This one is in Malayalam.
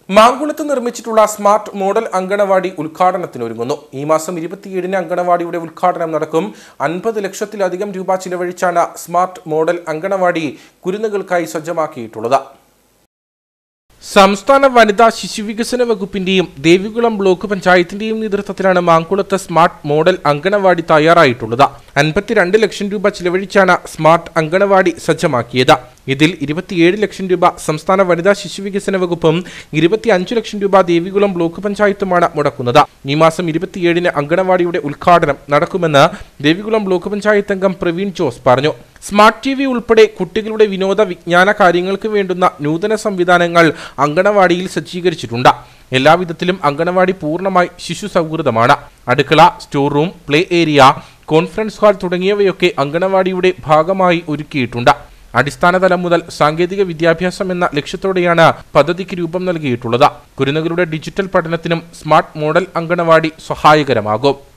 മാങ്കുളത്ത് നിർമ്മിച്ചിട്ടുള്ള സ്മാർട്ട് മോഡൽ അങ്കണവാടി ഉദ്ഘാടനത്തിനൊരുങ്ങുന്നു ഈ മാസം ഇരുപത്തിയേഴിന് അങ്കണവാടിയുടെ ഉദ്ഘാടനം നടക്കും അൻപത് ലക്ഷത്തിലധികം രൂപ ചിലവഴിച്ചാണ് സ്മാർട്ട് മോഡൽ അങ്കണവാടി കുരുന്നുകൾക്കായി സജ്ജമാക്കിയിട്ടുള്ളത് സംസ്ഥാന വനിതാ ശിശുവികസന വകുപ്പിന്റെയും ദേവികുളം ബ്ലോക്ക് പഞ്ചായത്തിന്റെയും നേതൃത്വത്തിലാണ് മാങ്കുളത്ത് സ്മാർട്ട് മോഡൽ അങ്കണവാടി തയ്യാറായിട്ടുള്ളത് അൻപത്തിരണ്ട് ലക്ഷം രൂപ ചിലവഴിച്ചാണ് സ്മാർട്ട് അങ്കണവാടി സജ്ജമാക്കിയത് ഇതിൽ ഇരുപത്തിയേഴ് ലക്ഷം രൂപ സംസ്ഥാന വനിതാ ശിശുവികസന വകുപ്പും ഇരുപത്തിയഞ്ച് ലക്ഷം രൂപ ദേവികുളം ബ്ലോക്ക് പഞ്ചായത്തുമാണ് മുടക്കുന്നത് ഈ മാസം ഇരുപത്തിയേഴിന് അങ്കണവാടിയുടെ ഉദ്ഘാടനം നടക്കുമെന്ന് ദേവികുളം ബ്ലോക്ക് പഞ്ചായത്ത് അംഗം പ്രവീൺ ജോസ് പറഞ്ഞു സ്മാർട്ട് ടി വി ഉൾപ്പെടെ കുട്ടികളുടെ വിനോദ വിജ്ഞാന കാര്യങ്ങൾക്ക് വേണ്ടുന്ന നൂതന സംവിധാനങ്ങൾ അങ്കണവാടിയിൽ സജ്ജീകരിച്ചിട്ടുണ്ട് എല്ലാവിധത്തിലും അങ്കണവാടി പൂർണ്ണമായി ശിശു സൗഹൃദമാണ് അടുക്കള store room play area conference hall തുടങ്ങിയവയൊക്കെ അങ്കണവാടിയുടെ ഭാഗമായി ഒരുക്കിയിട്ടുണ്ട് അടിസ്ഥാനതലം മുതൽ സാങ്കേതിക വിദ്യാഭ്യാസം എന്ന ലക്ഷ്യത്തോടെയാണ് പദ്ധതിക്ക് രൂപം നൽകിയിട്ടുള്ളത് കുരുന്നുകളുടെ ഡിജിറ്റൽ പഠനത്തിനും സ്മാർട്ട് മോഡൽ അങ്കണവാടി സഹായകരമാകും